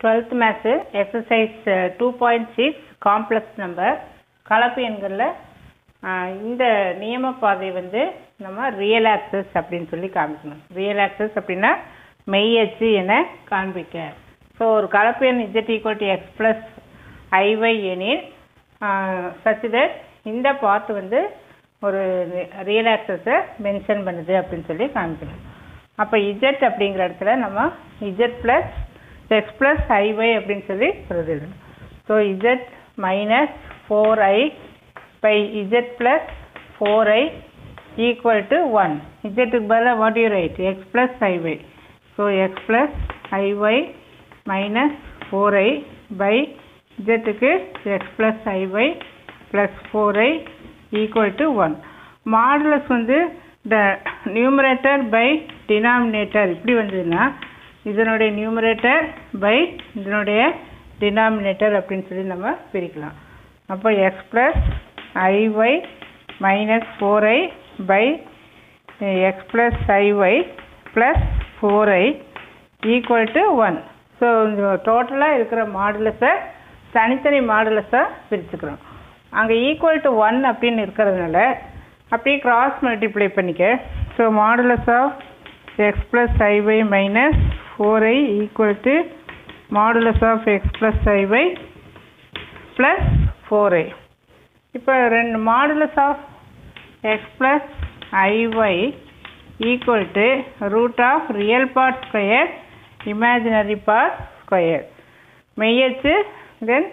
twelfth maths exercise two point six complex number கலப்பு எண்களில் இந்த நியம பாதை வந்து நம்ம ரியல் ஆக்சஸ் அப்படின்னு சொல்லி காமிக்கணும் ரியல் ஆக்சஸ் அப்படின்னா மெய் அச்சு என காண்பிக்க ஸோ ஒரு கலப்பு எண் z equal to x plus i y எனில் சச் தட் இந்த பார்ட் வந்து ஒரு ரியல் ஆக்சஸை மென்ஷன் பண்ணுது அப்படின்னு சொல்லி காமிக்கணும் அப்போ இஜெட் அப்படிங்கிற இடத்துல நம்ம z plus x plus i y அப்படின்னு சொல்லி எழுதணும் so z minus four i by z plus four i equal to one இஜெட்டுக்கு பதிலாக what you write x plus i y so x plus i y minus four i by இஜெட்டுக்கு x plus i y plus four i equal to one modulus வந்து the numerator by denominator இப்படி வந்ததுன்னா இதனுடைய numerator by இதனுடைய denominator அப்படின்னு சொல்லி நம்ம பிரிக்கலாம் அப்போ x plus i y minus four i by x plus i y plus four i equal to one so டோட்டலாக இருக்கிற மாடுலஸை தனித்தனி மாடுலஸாக பிரிச்சுக்கிறோம் அங்கே ஈக்குவல் டு ஒன் அப்படின்னு இருக்கிறதுனால அப்படியே கிராஸ் மல்டிப்ளை பண்ணிக்க so modulus of x plus i y minus four i equal to modulus of x plus i y plus four i இப்போ ரெண்டு modulus of x plus i y equal to root of real part square imaginary part square மெய்யச்சு then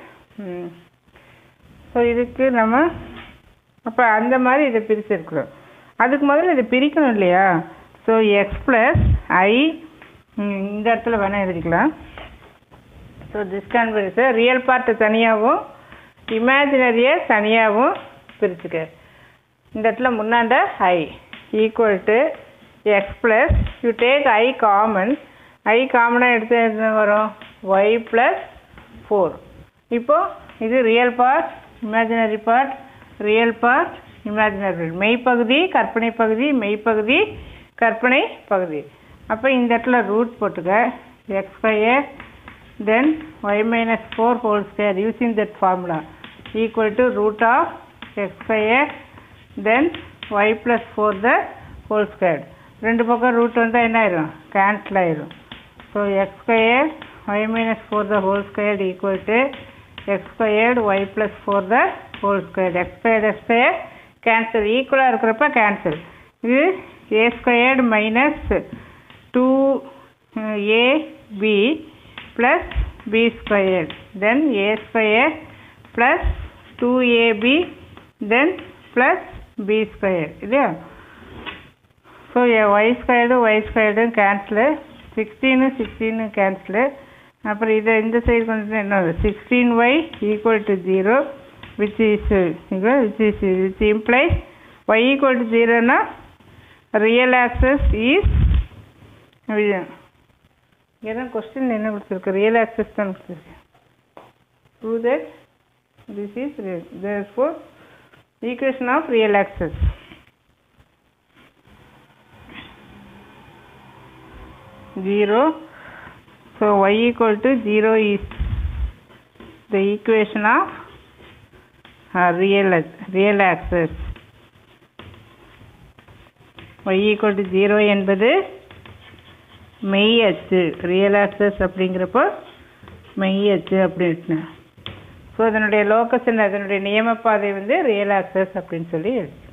so இதுக்கு நம்ம அப்போ அந்த மாதிரி இதை பிரிச்சிருக்கிறோம் அதுக்கு முதல்ல இதை பிரிக்கணும் இல்லையா ஸோ எக்ஸ் ப்ளஸ் ஐ இந்த இடத்துல வேணால் எழுதிக்கலாம் so this converse real part தனியாகவும் இமேஜினரியை தனியாகவும் பிரிச்சுக்க இந்த இடத்துல முன்னாண்ட i equal to x plus you take i common i காமனாக எடுத்து என்ன வரும் ஒய் ப்ளஸ் ஃபோர் இப்போது இது real part imaginary part real part imaginary மெய்ப்பகுதி கற்பனை பகுதி மெய்ப்பகுதி கற்பனை பகுதி அப்போ இந்த இடத்துல ரூட் போட்டுக்க x square then y minus four whole square using that formula equal to root of x square then y plus four the whole square ரெண்டு பக்கம் ரூட் வந்தால் என்ன ஆயிரும் கேன்சல் ஆயிரும் so x square y minus four the whole square equal to x squared y plus four the whole square x square x square cancel ஈக்குவலாக இருக்கிறப்ப cancel இது a squared minus two a B plus b square then a square plus two a b then plus b square இல்லையா so y squared y squared cancel sixteen sixteen cancel அப்புறம் இதை இந்த side கொண்டு என்ன sixteen y equal to zero which is which is which implies y equal to ஜீரோனா real axis is ஏன்னா question என்ன கொடுத்துருக்கு ரியல் ஆக்சஸ் தான் கொடுத்துருக்கு prove that this is therefore equation of real axis zero so y equal to 0 is the equation of uh, real real axis y equal to 0 என்பது மெய் அச்சு real access அப்படிங்கிறப்போ மெய் அச்சு அப்படின்னு ஸோ அதனுடைய லோக்கஸ் அதனுடைய நியமப்பாதை வந்து ரியல் ஆக்சஸ் அப்படின்னு சொல்லி எழுது